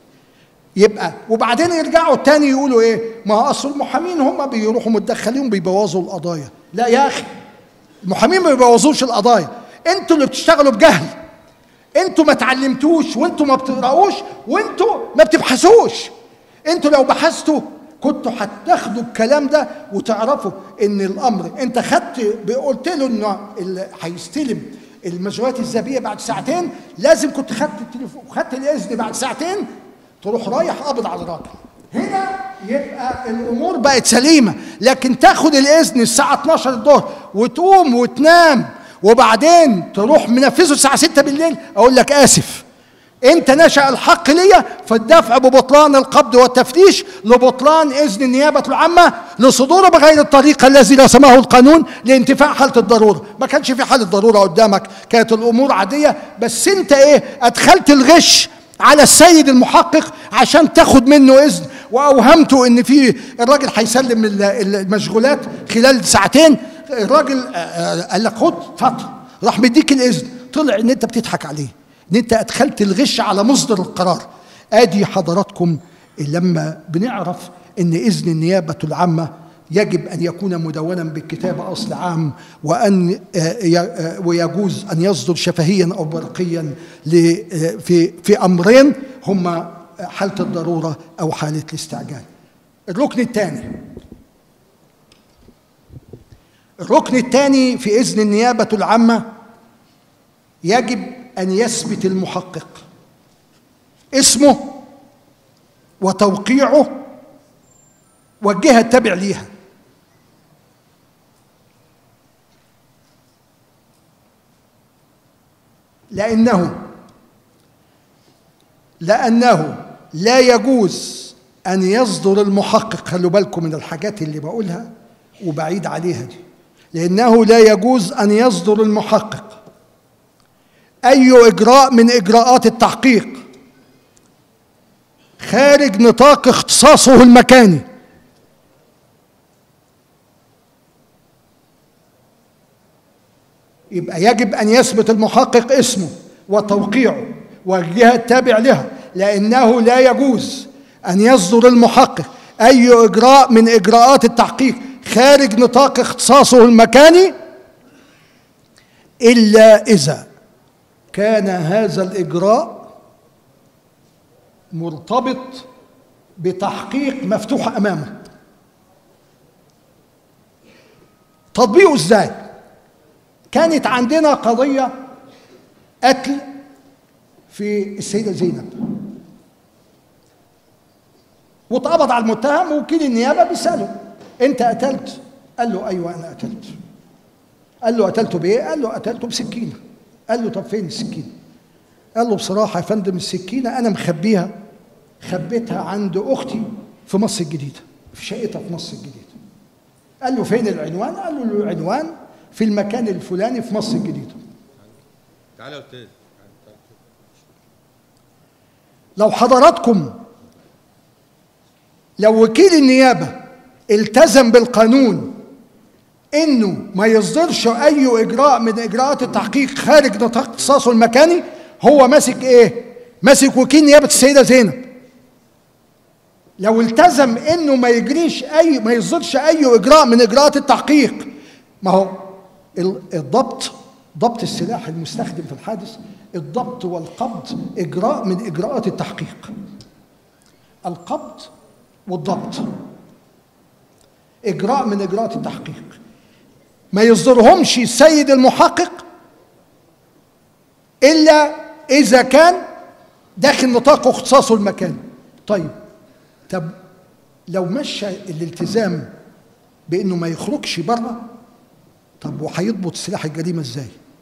يبقى وبعدين يرجعوا تاني يقولوا ايه؟ ما هو اصل المحامين هم بيروحوا متدخلين بيبوظوا القضايا. لا يا اخي المحامين ما بيبوظوش القضايا، انتوا اللي بتشتغلوا بجهل. انتوا ما اتعلمتوش وانتوا ما بتقراوش وانتوا ما بتبحثوش انتوا لو بحثتوا كنتوا هتاخدوا الكلام ده وتعرفوا ان الامر انت خدت قلت له انه ال- هيستلم المشغولات الذهبيه بعد ساعتين لازم كنت خدت التليفون خدت الاذن بعد ساعتين تروح رايح قابض على الراجل هنا يبقى الامور بقت سليمه لكن تاخد الاذن الساعه 12 الظهر وتقوم وتنام وبعدين تروح منفذه الساعه 6 بالليل اقول لك اسف انت نشا الحق ليا في الدفع ببطلان القبض والتفتيش لبطلان اذن النيابه العامه لصدوره بغير الطريقه الذي رسمه القانون لانتفاء حاله الضروره ما كانش في حاله ضروره قدامك كانت الامور عاديه بس انت ايه ادخلت الغش على السيد المحقق عشان تاخد منه اذن واوهمته ان في الراجل هيسلم ال- المشغولات خلال ساعتين الراجل آه، آه، قال لك خد فتره راح مديك الاذن طلع ان انت بتضحك عليه ان انت ادخلت الغش على مصدر القرار ادي حضراتكم لما بنعرف ان اذن النيابه العامه يجب ان يكون مدونا بالكتابه اصل عام وان آه، ي- آه، ويجوز ان يصدر شفهيا او برقيا ل- آه، في في امرين هما حاله الضروره او حاله الاستعجال. الركن الثاني الركن الثاني في اذن النيابه العامه يجب ان يثبت المحقق اسمه وتوقيعه والجهه التابع ليها لانه لانه لا يجوز ان يصدر المحقق خلوا بالكم من الحاجات اللي بقولها وبعيد عليها دي لانه لا يجوز ان يصدر المحقق اي اجراء من اجراءات التحقيق خارج نطاق اختصاصه المكاني يبقى يجب ان يثبت المحقق اسمه وتوقيعه والجهه التابع لها لانه لا يجوز ان يصدر المحقق اي اجراء من اجراءات التحقيق خارج نطاق اختصاصه المكاني الا اذا كان هذا الاجراء مرتبط بتحقيق مفتوح امامه تطبيقه ازاي كانت عندنا قضيه قتل في السيده زينب واتقبض على المتهم وكيل النيابه بيساله انت قتلت قال له ايوه انا قتلت قال له قتلته بايه قال له قتلته بسكينه قال له طب فين السكينه قال له بصراحه يا فندم السكينه انا مخبيها خبيتها عند اختي في مصر الجديده في شقتها في مصر الجديده قال له فين العنوان قال له العنوان في المكان الفلاني في مصر الجديده تعالى يا استاذ لو حضراتكم لو وكيل النيابة التزم بالقانون انه ما يصدرش اي اجراء من اجراءات التحقيق خارج نطاق اختصاصه المكاني هو ماسك ايه ماسك وكيل نيابة السيدة زينب لو التزم انه ما يجريش اي ما يصدرش اي اجراء من اجراءات التحقيق ما هو ال- الضبط ضبط السلاح المستخدم في الحادث الضبط والقبض اجراء من اجراءات التحقيق القبض والضبط اجراء من اجراءات التحقيق ما يصدرهمش السيد المحقق الا اذا كان داخل نطاق اختصاصه المكاني طيب طب لو مشى الالتزام بانه ما يخرجش بره طب وهيضبط سلاح الجريمه ازاي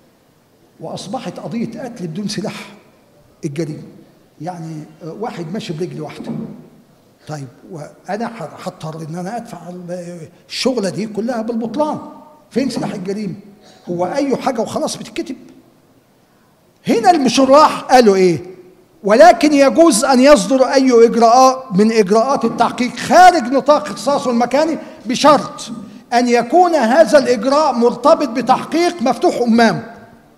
واصبحت قضيه قتل بدون سلاح الجريمه يعني آه، واحد ماشي برجل واحده طيب وانا ه- هضطر ان انا ادفع ال- الشغله دي كلها بالبطلان فين سلاح الجريمه هو اي حاجه وخلاص بتتكتب هنا المشراح قالوا ايه ولكن يجوز ان يصدر اي اجراء من اجراءات التحقيق خارج نطاق اختصاصه المكاني بشرط ان يكون هذا الاجراء مرتبط بتحقيق مفتوح امام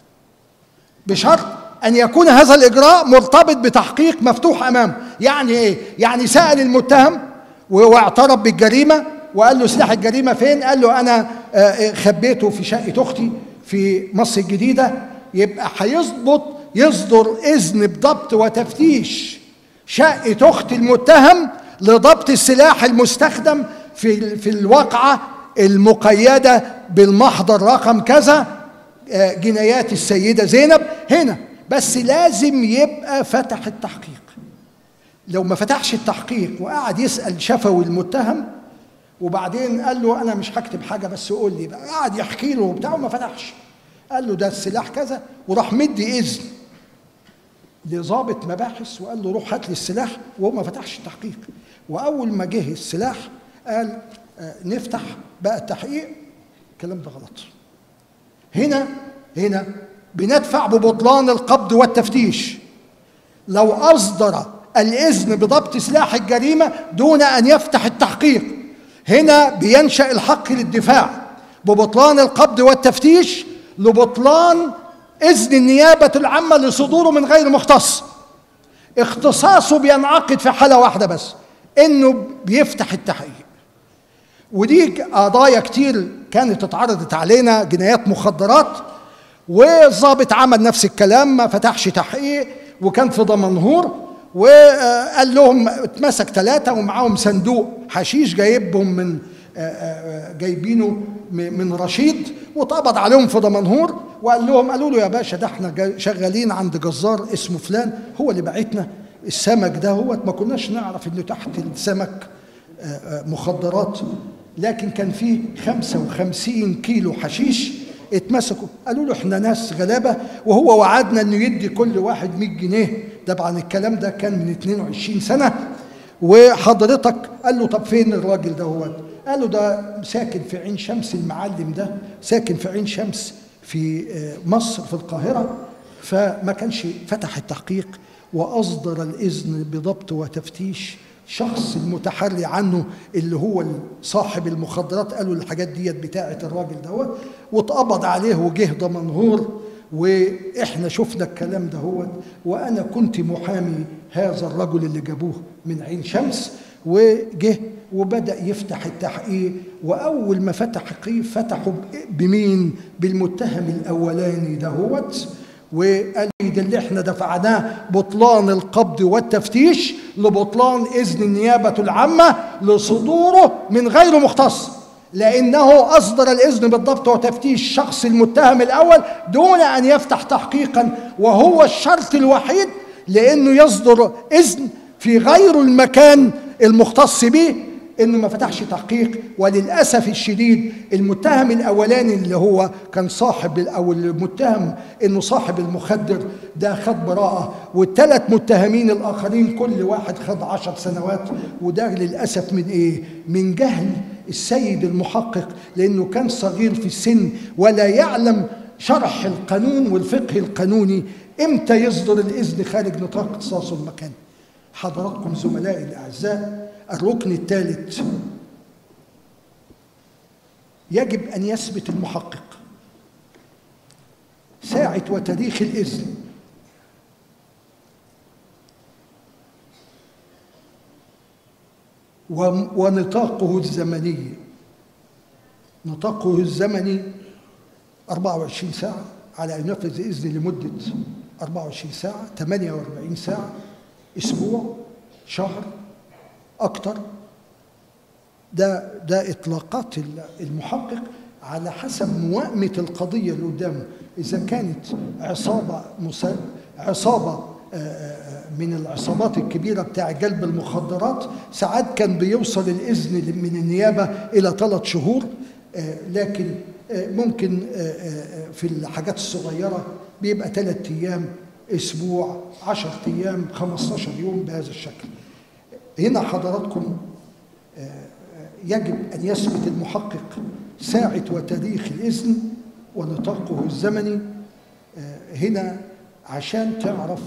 بشرط ان يكون هذا الاجراء مرتبط بتحقيق مفتوح امامه يعني ايه يعني سال المتهم و- واعترف بالجريمه وقال له سلاح الجريمه فين قال له انا آه، آه، خبيته في شقه اختي في مصر الجديده يبقى هيظبط يصدر اذن بضبط وتفتيش شقه اخت المتهم لضبط السلاح المستخدم في في الواقعه المقيده بالمحضر رقم كذا آه، جنايات السيدة زينب هنا بس لازم يبقى فتح التحقيق لو ما فتحش التحقيق وقعد يسأل شفوي المتهم وبعدين قال له أنا مش هكتب حاجة بس قول لي بقى قعد يحكي له وبتاع وما فتحش قال له ده السلاح كذا وراح مدي إذن لضابط مباحث وقال له روح هات لي السلاح وهو ما فتحش التحقيق واول ما جه السلاح قال آه، نفتح بقى التحقيق الكلام ده غلط هنا هنا بندفع ببطلان القبض والتفتيش لو أصدر الإذن بضبط سلاح الجريمة دون أن يفتح التحقيق هنا بينشأ الحق للدفاع ببطلان القبض والتفتيش لبطلان إذن النيابة العامة لصدوره من غير مختص اختصاصه بينعقد في حالة واحدة بس إنه بيفتح التحقيق ودي قضايا كتير كانت اتعرضت علينا جنايات مخدرات والظابط عمل نفس الكلام ما فتحش تحقيق وكان في دمنهور وقال لهم اتمسك ثلاثة ومعاهم صندوق حشيش جايبهم من آه، آه، جايبينه م- من رشيد واتقبض عليهم في دمنهور وقال لهم قالوا له يا باشا ده احنا جا- شغالين عند جزار اسمه فلان هو اللي بعتنا السمك ده هو ما كناش نعرف انه تحت السمك آه، آه، مخدرات لكن كان فيه 55 كيلو حشيش اتمسكوا قالوا له احنا ناس غلابه وهو وعدنا انه يدي كل واحد 100 جنيه طبعا الكلام ده كان من 22 سنه وحضرتك قال له طب فين الراجل ده هو قال له ده ساكن في عين شمس المعلم ده ساكن في عين شمس في آه، مصر في القاهره فما كانش فتح التحقيق واصدر الاذن بضبط وتفتيش شخص المتحري عنه اللي هو صاحب المخدرات قالوا الحاجات ديت بتاعه الراجل دوت واتقبض عليه وجه دمنهور واحنا شفنا الكلام ده هو وانا كنت محامي هذا الرجل اللي جابوه من عين شمس وجه وبدا يفتح التحقيق واول ما فتح التحقيق فتحوا بمين بالمتهم الاولاني دهوت وقال لي ده اللي احنا دفعناه بطلان القبض والتفتيش لبطلان اذن النيابه العامه لصدوره من غير مختص لانه اصدر الاذن بالضبط وتفتيش شخص المتهم الاول دون ان يفتح تحقيقا وهو الشرط الوحيد لانه يصدر اذن في غير المكان المختص به انه ما فتحش تحقيق وللاسف الشديد المتهم الاولاني اللي هو كان صاحب او المتهم انه صاحب المخدر ده خد براءه والثلاث متهمين الاخرين كل واحد خد عشر سنوات وده للاسف من ايه؟ من جهل السيد المحقق لأنه كان صغير في السن ولا يعلم شرح القانون والفقه القانوني إمتى يصدر الإذن خارج نطاق اختصاص المكان حضراتكم زملائي الأعزاء الركن الثالث يجب أن يثبت المحقق ساعة وتاريخ الإذن ونطاقه الزمني نطاقه الزمني 24 ساعة على أن ينفذ إذن لمدة 24 ساعة 48 ساعة أسبوع شهر أكتر ده ده إطلاقات المحقق على حسب موائمة القضية اللي قدامه إذا كانت عصابة مسا... عصابة من العصابات الكبيرة بتاع جلب المخدرات ساعات كان بيوصل الإذن من النيابة إلى ثلاث شهور لكن ممكن في الحاجات الصغيرة بيبقى ثلاث أيام أسبوع عشر أيام 15 يوم بهذا الشكل هنا حضراتكم يجب أن يثبت المحقق ساعة وتاريخ الإذن ونطاقه الزمني هنا عشان تعرف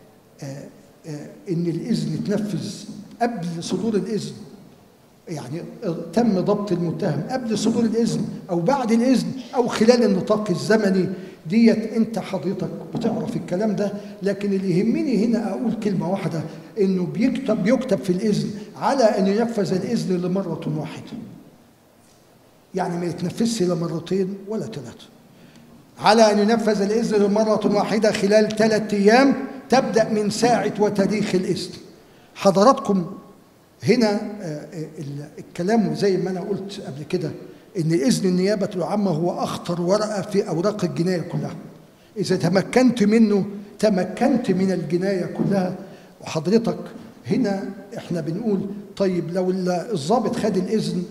ان الاذن اتنفذ قبل صدور الاذن يعني تم ضبط المتهم قبل صدور الاذن او بعد الاذن او خلال النطاق الزمني ديت انت حضرتك بتعرف الكلام ده لكن اللي يهمني هنا اقول كلمه واحده انه بيكتب بيكتب في الاذن على ان ينفذ الاذن لمره واحده يعني ما يتنفذش لا مرتين ولا ثلاثه على ان ينفذ الاذن لمره واحده خلال ثلاث ايام تبدأ من ساعة وتاريخ الإذن حضراتكم هنا الكلام زي ما أنا قلت قبل كده إن إذن النيابة العامة هو أخطر ورقة في أوراق الجناية كلها إذا تمكنت منه تمكنت من الجناية كلها وحضرتك هنا إحنا بنقول طيب لو الضابط خد الإذن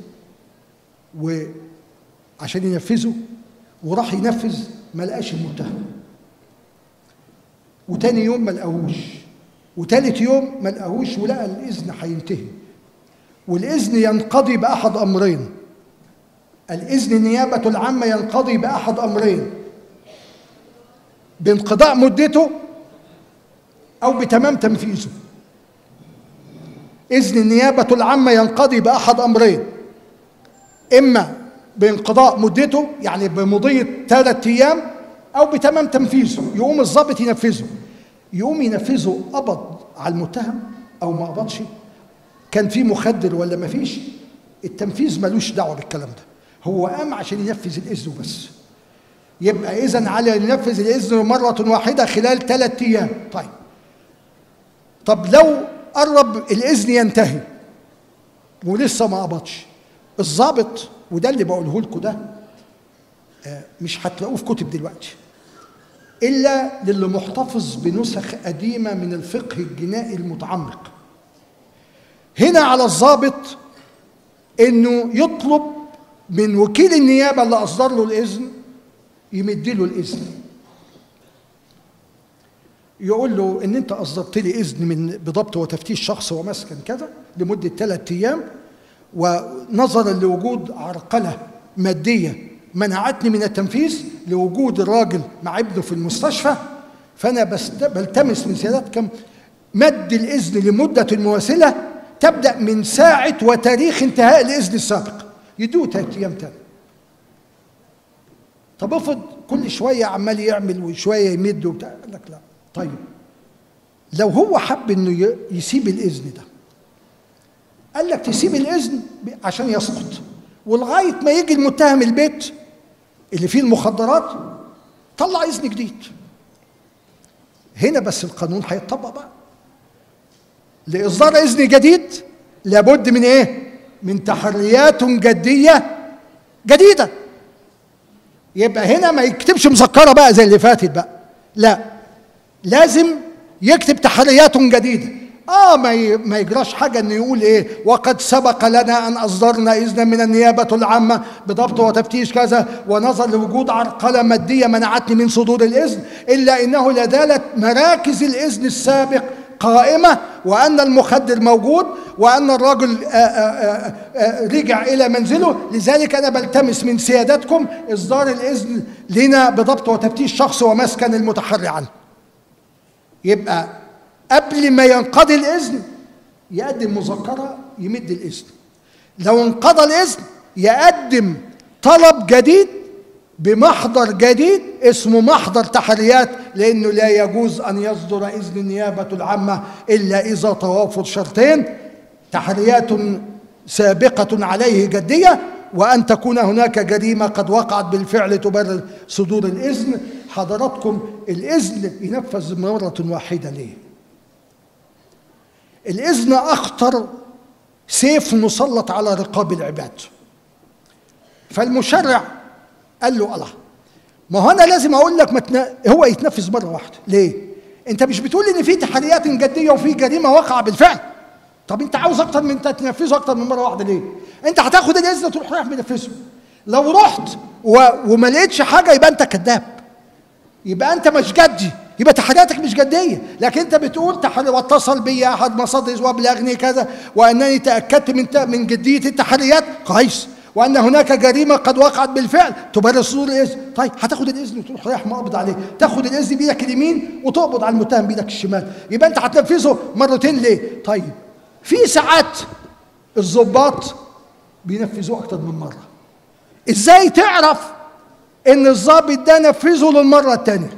وعشان ينفذه وراح ينفذ ما لقاش المتهم وتاني يوم ما لقاهوش وتالت يوم ما لقاهوش ولقى الاذن هينتهي والاذن ينقضي باحد امرين الاذن النيابه العامه ينقضي باحد امرين بانقضاء مدته او بتمام تنفيذه اذن النيابه العامه ينقضي باحد امرين اما بانقضاء مدته يعني بمضيه ثلاث ايام او بتمام تنفيذه يقوم الضابط ينفذه يقوم ينفذه قبض على المتهم او ما قبضش كان في مخدر ولا ما فيش التنفيذ ملوش دعوه بالكلام ده هو قام عشان ينفذ الاذن بس يبقى اذا على ان ينفذ الاذن مره واحده خلال ثلاث ايام طيب طب لو قرب الاذن ينتهي ولسه ما قبضش الضابط وده اللي بقوله لكم ده مش هتلاقوه في كتب دلوقتي الا للي محتفظ بنسخ قديمه من الفقه الجنائي المتعمق هنا على الضابط انه يطلب من وكيل النيابه اللي اصدر له الاذن يمد له الاذن يقول له ان انت اصدرت لي اذن من بضبط وتفتيش شخص ومسكن كذا لمده ثلاث ايام ونظرا لوجود عرقله ماديه منعتني من التنفيذ لوجود الراجل مع ابنه في المستشفى فانا بلتمس من سيادتكم مد الاذن لمده مواصله تبدا من ساعه وتاريخ انتهاء الاذن السابق يدوه ثلاث ايام تاني طب افرض كل شويه عمال يعمل وشويه يمد وبتاع قال لك لا طيب لو هو حب انه يسيب الاذن ده قال لك تسيب الاذن عشان يسقط ولغايه ما يجي المتهم البيت اللي فيه المخدرات طلع اذن جديد هنا بس القانون هيتطبق بقى لاصدار اذن جديد لابد من ايه من تحريات جديه جديده يبقى هنا ما يكتبش مذكره بقى زي اللي فاتت بقى لا لازم يكتب تحريات جديده اه ما ما يجراش حاجه انه يقول ايه وقد سبق لنا ان اصدرنا اذنا من النيابه العامه بضبط وتفتيش كذا ونظر لوجود عرقله ماديه منعتني من صدور الاذن الا انه لا زالت مراكز الاذن السابق قائمة وأن المخدر موجود وأن الرجل آه، آه، آه، رجع إلى منزله لذلك أنا بلتمس من سيادتكم إصدار الإذن لنا بضبط وتفتيش شخص ومسكن المتحري عنه يبقى قبل ما ينقضي الإذن يقدم مذكرة يمد الإذن لو انقضى الإذن يقدم طلب جديد بمحضر جديد اسمه محضر تحريات لأنه لا يجوز أن يصدر إذن النيابة العامة إلا إذا توافر شرطين تحريات سابقة عليه جدية وأن تكون هناك جريمة قد وقعت بالفعل تبرر صدور الإذن حضراتكم الإذن ينفذ مرة واحدة ليه؟ الإذن أخطر سيف مسلط على رقاب العباد فالمشرع قال له الله ما هو انا لازم اقول لك متن... هو يتنفذ مره واحده ليه انت مش بتقول ان في تحريات جديه وفي جريمه وقع بالفعل طب انت عاوز اكتر من انت تنفذه اكتر من مره واحده ليه انت هتاخد الاذن تروح رايح منفذه لو رحت و... وما لقيتش حاجه يبقى انت كذاب يبقى انت مش جدي يبقى تحرياتك مش جديه لكن انت بتقول تحري واتصل بي احد مصادر وابلغني كذا وانني تاكدت من ت... من جديه التحريات كويس وان هناك جريمه قد وقعت بالفعل تبرر صدور الاذن طيب هتاخد الاذن وتروح رايح مقبض عليه تاخد الاذن بايدك اليمين وتقبض على المتهم بايدك الشمال يبقى انت هتنفذه مرتين ليه طيب في ساعات الضباط بينفذوه اكتر من مره ازاي تعرف ان الضابط ده نفذه للمره الثانيه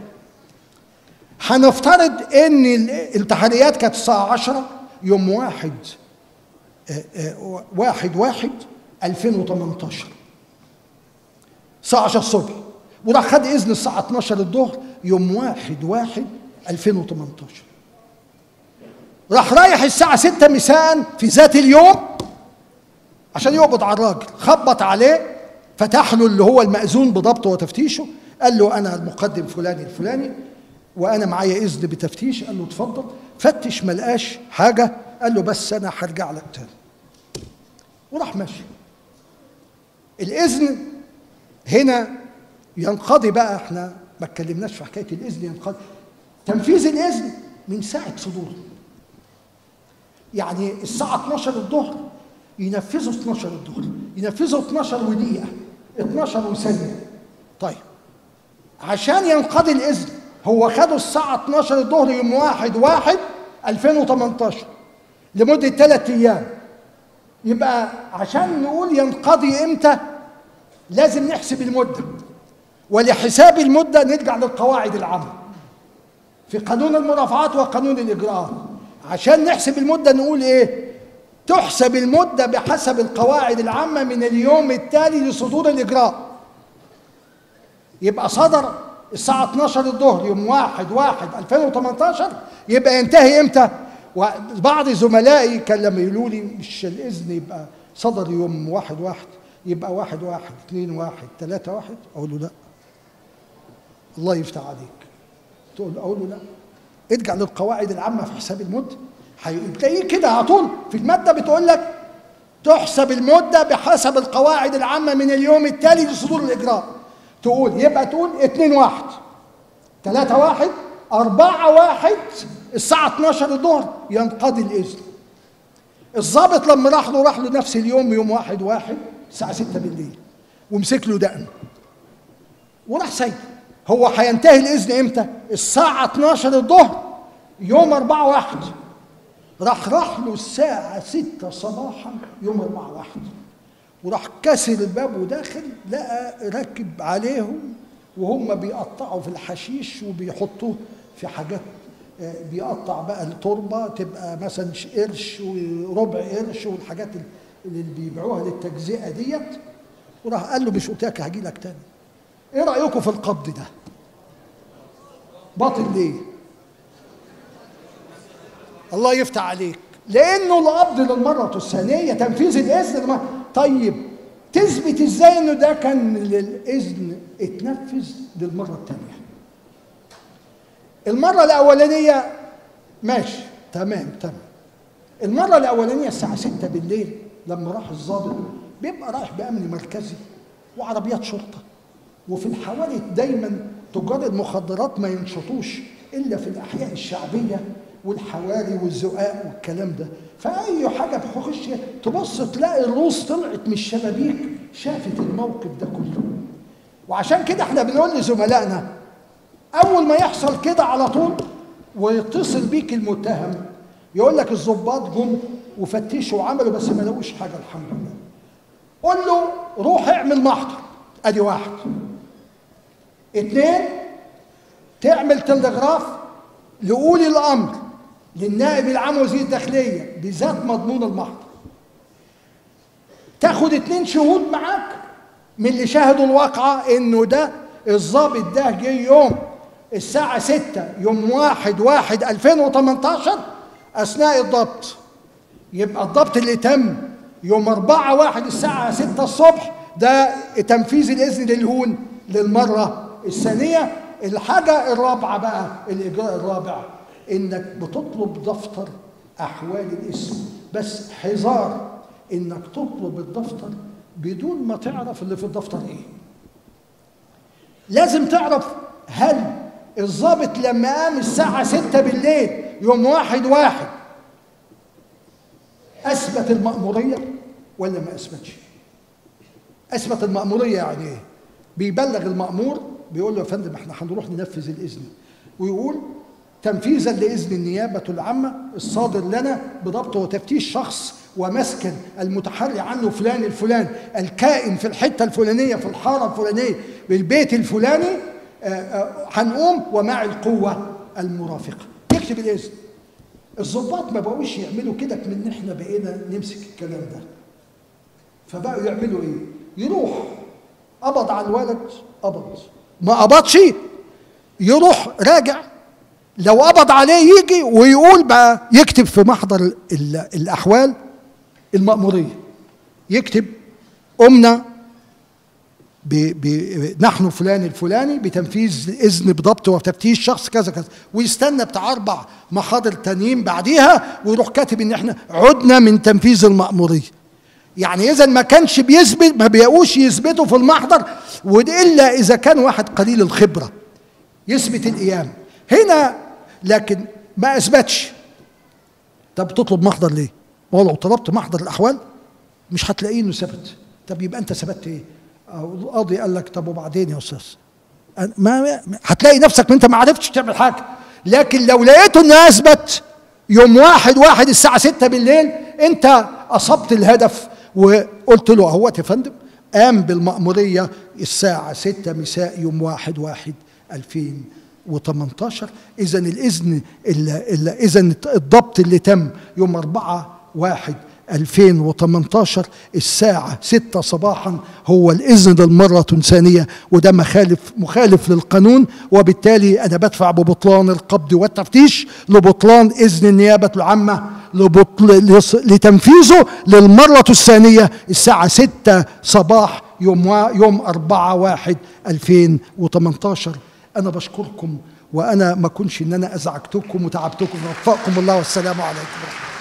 هنفترض ان التحريات كانت الساعه 10 يوم واحد آه، آه، واحد واحد 2018 الساعة 10 الصبح وراح خد إذن الساعة 12 الظهر يوم 1 1 2018 راح رايح الساعة 6 مساء في ذات اليوم عشان يقبض على الراجل خبط عليه فتح له اللي هو المأذون بضبطه وتفتيشه قال له أنا المقدم فلاني الفلاني وأنا معايا إذن بتفتيش قال له اتفضل فتش ما لقاش حاجة قال له بس أنا هرجع لك تاني وراح ماشي الإذن هنا ينقضي بقى احنا ما اتكلمناش في حكايه الاذن ينقضي تنفيذ الاذن من ساعه صدوره يعني الساعه 12 الظهر ينفذوا 12 الظهر ينفذوا 12 ودقيقه 12 وثانيه طيب عشان ينقضي الاذن هو خده الساعه 12 الظهر يوم 1 1 2018 لمده ثلاث ايام يبقى عشان نقول ينقضي امتى لازم نحسب المده ولحساب المده نرجع للقواعد العامه في قانون المرافعات وقانون الاجراءات عشان نحسب المده نقول ايه تحسب المده بحسب القواعد العامه من اليوم التالي لصدور الاجراء يبقى صدر الساعة 12 الظهر يوم 1 1 2018 يبقى ينتهي امتى؟ وبعض زملائي كان لما يقولوا لي مش الاذن يبقى صدر يوم 1 1 يبقى 1 1 2 1 3 1 اقول له لا الله يفتح عليك تقول اقول له لا ارجع للقواعد العامه في حساب المده هتلاقيه كده على طول في الماده بتقول لك تحسب المده بحسب القواعد العامه من اليوم التالي لصدور الاجراء تقول يبقى تقول 2 1 3 1 4 1 الساعه 12 الظهر ينقضي الاذن الضابط لما راح له راح له نفس اليوم يوم 1 1 الساعه 6 بالليل ومسك له دقن وراح سايبه هو هينتهي الاذن امتى؟ الساعه 12 الظهر يوم 4 1 راح راح له الساعة ستة صباحا يوم 4 واحد وراح كسر الباب وداخل لقى راكب عليهم وهم بيقطعوا في الحشيش وبيحطوه في حاجات آه، بيقطع بقى التربة تبقى مثلا قرش وربع قرش والحاجات اللي بيبيعوها للتجزئة ديت وراح قال له مش قلت لك هجي لك تاني ايه رأيكم في القبض ده؟ باطل ليه؟ الله يفتح عليك لانه القبض للمره الثانيه تنفيذ الاذن للمرة. طيب تثبت ازاي انه ده كان للاذن اتنفذ للمره الثانيه المره الاولانيه ماشي تمام تمام المره الاولانيه الساعه 6 بالليل لما راح الضابط بيبقى رايح بامن مركزي وعربيات شرطه وفي الحوادث دايما تجار المخدرات ما ينشطوش الا في الاحياء الشعبيه والحواري والزقاق والكلام ده فاي حاجه تخش تبص تلاقي الروس طلعت من الشبابيك شافت الموقف ده كله وعشان كده احنا بنقول لزملائنا اول ما يحصل كده على طول ويتصل بيك المتهم يقول لك الضباط جم وفتشوا وعملوا بس ما لقوش حاجه الحمد لله قول له روح اعمل محضر ادي واحد اتنين تعمل تلغراف لأولي الأمر للنائب العام وزير الداخلية بذات مضمون المحضر تاخد اتنين شهود معاك من اللي شاهدوا الواقعة انه ده الضابط ده جه يوم الساعة ستة يوم واحد واحد 2018 أثناء الضبط يبقى الضبط اللي تم يوم أربعة واحد الساعة ستة الصبح ده تنفيذ الإذن للهون للمرة الثانية الحاجة الرابعة بقى الإجراء الرابع إنك بتطلب دفتر أحوال الاسم بس حذار إنك تطلب الدفتر بدون ما تعرف اللي في الدفتر إيه لازم تعرف هل الضابط لما قام الساعة ستة بالليل يوم واحد واحد أثبت المأمورية ولا ما أثبتش؟ أثبت المأمورية يعني إيه؟ بيبلغ المأمور بيقول له يا فندم احنا هنروح ننفذ الإذن ويقول تنفيذا لإذن النيابة العامة الصادر لنا بضبط وتفتيش شخص ومسكن المتحري عنه فلان الفلان الكائن في الحتة الفلانية في الحارة الفلانية بالبيت الفلاني آه، آه، هنقوم ومع القوة المرافقة يكتب الإذن الضباط ما بقوش يعملوا كده من احنا بقينا نمسك الكلام ده فبقوا يعملوا ايه يروح قبض على الولد قبض ما قبضش يروح راجع لو قبض عليه يجي ويقول بقى يكتب في محضر ال- ال- الاحوال المأمورية يكتب قمنا ب ب نحن فلان الفلاني بتنفيذ اذن بضبط وتفتيش شخص كذا كذا ويستنى بتاع اربع محاضر تانيين بعديها ويروح كاتب ان احنا عدنا من تنفيذ المأمورية يعني اذا ما كانش بيثبت ما بيقوش يثبتوا في المحضر والا اذا كان واحد قليل الخبره يثبت القيام هنا لكن ما اثبتش طب تطلب محضر ليه؟ ما هو لو طلبت محضر الاحوال مش هتلاقيه انه ثبت طب يبقى انت ثبت ايه؟ أو القاضي قال لك طب وبعدين يا استاذ أنا- ما ما- هتلاقي نفسك ما انت ما عرفتش تعمل حاجه لكن لو لقيته انه اثبت يوم واحد واحد الساعه 6 بالليل انت اصبت الهدف وقلت له اهوت يا فندم قام بالمأمورية الساعة 6 مساء يوم واحد واحد 2018 إذا الإذن إذا الضبط اللي تم يوم 4 واحد 2018 الساعة 6 صباحا هو الإذن للمرة ثانية وده مخالف مخالف للقانون وبالتالي أنا بدفع ببطلان القبض والتفتيش لبطلان إذن النيابة العامة لبطل لتنفيذه للمرة الثانية الساعة 6 صباح يوم يوم 4 واحد 2018 أنا بشكركم وأنا ما كنش إن أنا أزعجتكم وتعبتكم ووفقكم الله والسلام عليكم ورحمة الله